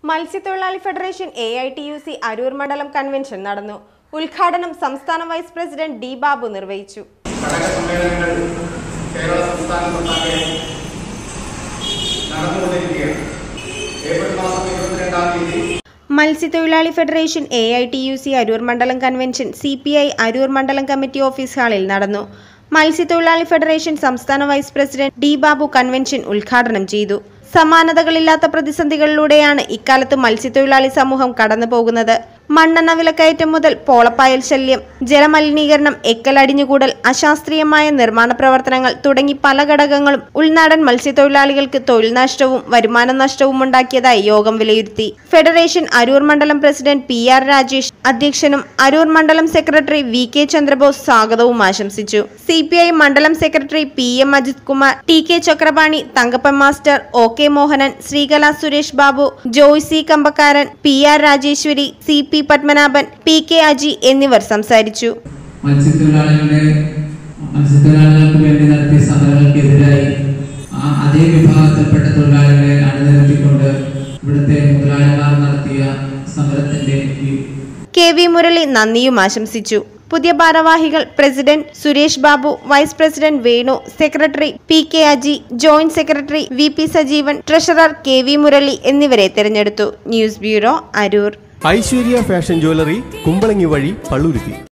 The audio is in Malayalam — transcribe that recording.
മത്സ്യത്തൊഴിലാളി federation A I T U C Aroor മണ്ഡലം കൺവെൻഷൻ നടന്നു ഉദ്ഘാടനം സംസ്ഥാന വൈസ് പ്രസിഡന്റ് ഡി ബാബു നിർവഹിച്ചു ഘടക സമ്മേളനങ്ങൾ കേരള സംസ്ഥാനത്തൊട്ടാകെ നടന്നുകൊണ്ടിരിക്കുകയാണ് ഏപ്രിൽ മാസം ഇരുപത്തിരണ്ടാം തീയതി മത്സ്യത്തൊഴിലാളി federation A I T U C Aroor മണ്ഡലം convention C P I Aroor മണ്ഡലം കമ്മിറ്റി ഓഫീസ് ഹാളിൽ നടന്നു മത്സ്യത്തൊഴിലാളി ഫെഡറേഷൻ സംസ്ഥാന vice president D Babu convention ഉദ്ഘാടനം ചെയ്തു സമാനതകളില്ലാത്ത പ്രതിസന്ധികളിലൂടെയാണ് ഇക്കാലത്ത് മത്സ്യത്തൊഴിലാളി സമൂഹം കടന്നു പോകുന്നത് മണ്ണെണ്ണ വിലക്കയറ്റം മുതൽ പോളപ്പായൽ ശല്യം ജലമലിനീകരണം എക്കലടിഞ്ഞുകൂടൽ അശാസ്ത്രീയമായ നിർമ്മാണ പ്രവർത്തനങ്ങൾ തുടങ്ങി പല ഘടകങ്ങളും ഉൾനാടൻ മത്സ്യത്തൊഴിലാളികൾക്ക് തൊഴിൽ നഷ്ടവും വരുമാന നഷ്ടവും ഉണ്ടാക്കിയതായി യോഗം വിലയിരുത്തി ഫെഡറേഷൻ അരൂർ മണ്ഡലം പ്രസിഡന്റ് പി ആർ രാജേഷ് അധ്യക്ഷനും അരൂർ മണ്ഡലം സെക്രട്ടറി വി കെ ചന്ദ്രബോസ് സ്വാഗതവും ആശംസിച്ചു സി പി ഐ മണ്ഡലം secretary P M Ajith Kumar T K Chakrapani Thankappan master O K Mohanan Sreekala Suresh Babu Joy C Kambakkaran P R Rajeswari C P Padmanabhan P K Aji എന്നിവർ സംസാരിച്ചു മത്സ്യത്തൊഴിലാളികളുടെ മത്സ്യത്തൊഴിലാളികൾക്ക് വേണ്ടി നടത്തിയ സമരങ്ങൾക്കെതിരായി ആ അതേ വിഭാഗത്തിൽപ്പെട്ട തൊഴിലാളികളെ അണിനിരത്തിക്കൊണ്ട് ഇവിടുത്തെ മുതലാളിമാർ നടത്തിയ സമരത്തിന്റെ ഈ കെ വി മുരളി നന്ദിയും ആശംസിച്ചു പുതിയ ഭാരവാഹികൾ president Suresh Babu vice president Venu secretary P K Aji joint secretary V P Sajeevan treasurer K V Murali എന്നിവരെ തെരഞ്ഞെടുത്തു news bureau Aroor Aishwarya fashion jewellery Kumbalangi വഴി പള്ളുരുത്തി